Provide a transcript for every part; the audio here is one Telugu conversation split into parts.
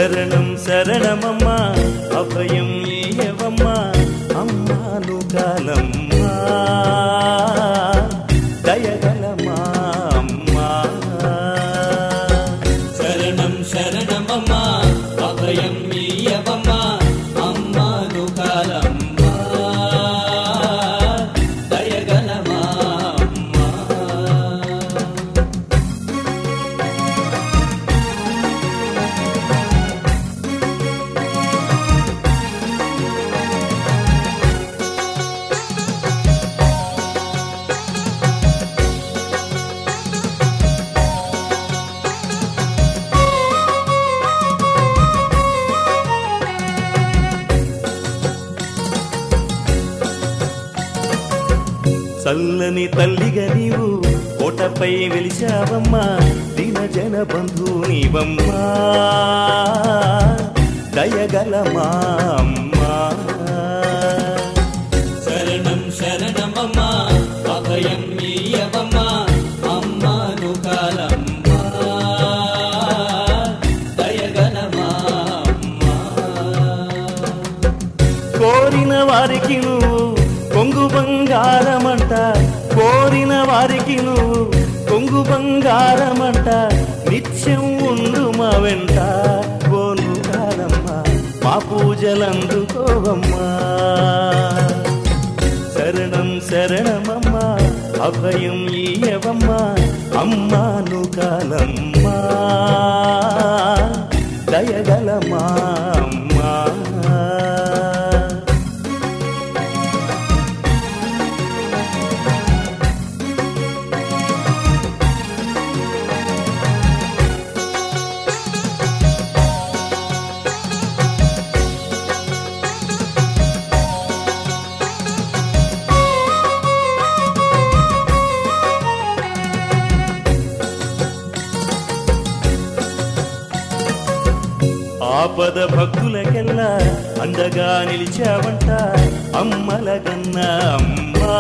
శరణం శరణమమ్మా అభయం ఏయవమ్మా అమ్మాను కాలమ్మా దయగలమా అమ్మా శరణం శరణమమ్మా అభయం మీయవమ్మా అమ్మాను కాలమ్మా దయగలమా అమ్మా చల్లని తల్లిగా నీవు కోటపై వెలిచావమ్మా దిన జన బంధు నీవమ్మా దయగలమా అమ్మా శరణం శరణమమ్మా అభయం మీయవమ్మా అమ్మాను కాలమ్మా దయగలమా అమ్మా కోరిన వారికి నువ్వు కొంగు బంగారమంట కోరిన వారికి నువ్వు కొంగు బంగారమంట నిత్యం ఉండు మా వెంట కోను కాలమ్మా మా పూజలందుకోవమ్మా శరణం శరణమమ్మా అభయం ఈయవమ్మా అమ్మాను కాలమ్మా దయగలమా అమ్మా ఆపద భక్తులకెల్లా అండగా నిలిచావంట అమ్మల గన్న అమ్మా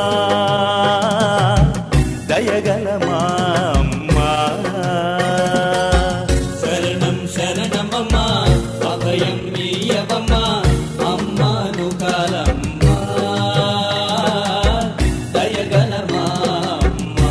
దయగలమా అమ్మా శరణం శరణమమ్మా అభయం మీయవమ్మా అమ్మాను కాలమ్మా దయగలమా అమ్మా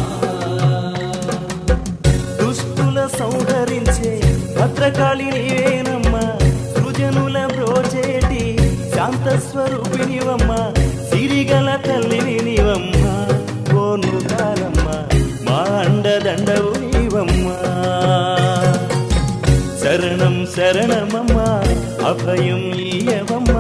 దుష్టుల సంహరించే భద్రకాళి నీవేనమ్మా సృజనుల బ్రోచేటి శాంత స్వరూపినివమ్మా సిరిగల తల్లిని నీవమ్మా కోను కాలమ్మా మా అండదండవు నీవమ్మా శరణం శరణమమ్మా అభయం ఈయవమ్మా